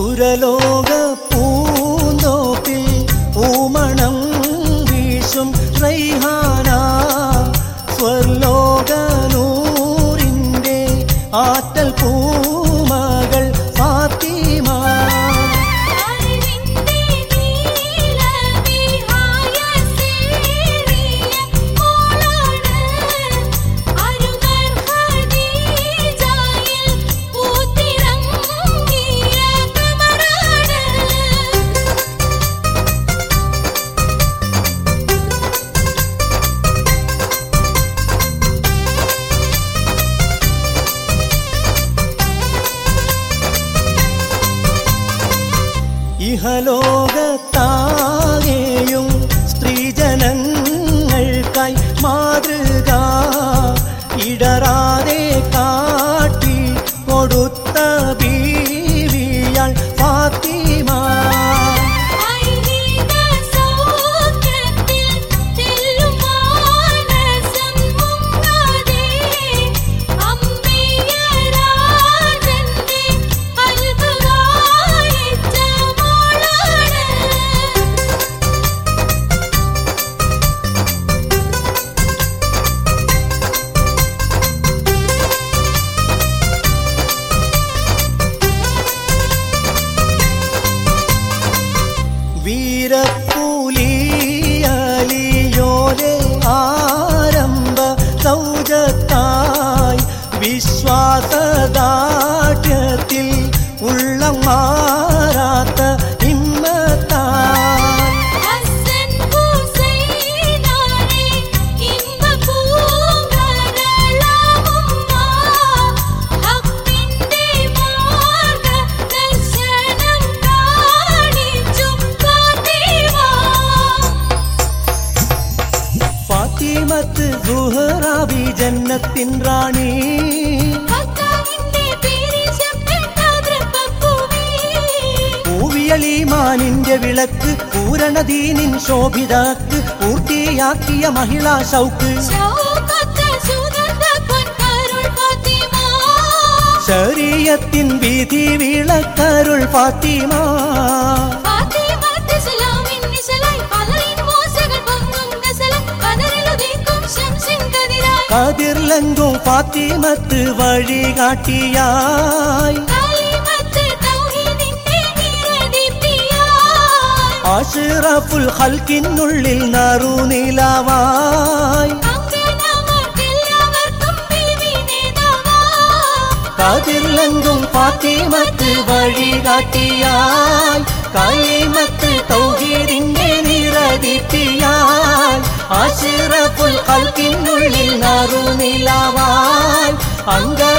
സുരലോക പൂന്തോപ്പിൽ പൂമണം വീശും റൈഹാന സ്വർലോക നൂറിൻ്റെ ആറ്റൽ പൂമകൾ ഫാത്തിമ അറിവിന്റെ നീലവിഹായ സേറിയ മോളാണ് അരുമർ ഖദീജയിൽ പൂത്തിറങ്ങിയ കമറാണ് ഇഹലോകത്താകെയും സ്ത്രീജനങ്ങൾക്കായി മാതൃക ഇടറാതെ കാട്ടി കൊടുത്ത ബീവിയാൾ ഫാത്തിമ ഐഹിക സൗഖ്യത്തിൽ തെല്ലും മാനസം മുങ്ങാതെ അമ്പിയ രാജന്റെ കൽബ് വായിച്ച മോളാണ് വീരപ്പൂലിയോലെ ആരംഭ സൗജത്തായി വിശ്വാസദാഠ്യത്തിൽ ഉള്ളം മാറാത്ത ഇമ്മത്താൽ ഹസൻ ഹുസൈനാനെ ഇമ്പ പൂങ്കരളാമുമ്മ ഹക്കിന്റെ മാർഗ ദർശനം കാണിച്ചു ഫാത്തിമ ഫാത്തിമത്ത് സുഹറാബി ജന്നത്തിൻ റാണി ഭർത്താവിന്റെ പേരിൽ ശബ്ദത്താദ്രപ്പൂവേ പൂവിയളീമാനിന്റെ വിളക്ക് പൂരണദീനിൻ ശോഭിതാക്ക് പൂർത്തിയാക്കിയ മഹിളാ ഷൗക്ക് ശൗകത്ത സുഗന്ധ പൊൻകരുൾ ഫാത്തിമ ശരീരത്തിൻ വീതി വിളക്കരുൾ ഫാത്തിമ ഫാത്തിമത്ത് സലാമിൻ നിശലായി പലരിൻ മോശകൾ പൊങ്ങും ഗസലായി പതറിലുദിക്കും ശംസിൻ കതിരായി കതിർലങ്കും ഫാത്തിമത്ത് വഴികാട്ടിയായി കാലിമത്ത് തൗഹീദിന്റെ നിറദീപ്തിയായി അഷ്റഫുൽ ഹൽക്കിനുള്ളിൽ നറുനിലവായി അങ്കനവർക്കെല്ലാവർക്കും ബീവി നേതാവായി കതിർലങ്കും ഫാത്തിമത്ത് വഴികാട്ടിയായി കൈമത്ത് തൗഹീദിന്റെ നിറദീപ്തിയായി അഷ്റഫുൽ ഹൽക്കിനുള്ളിൽ നറുനിലവായി അങ്ക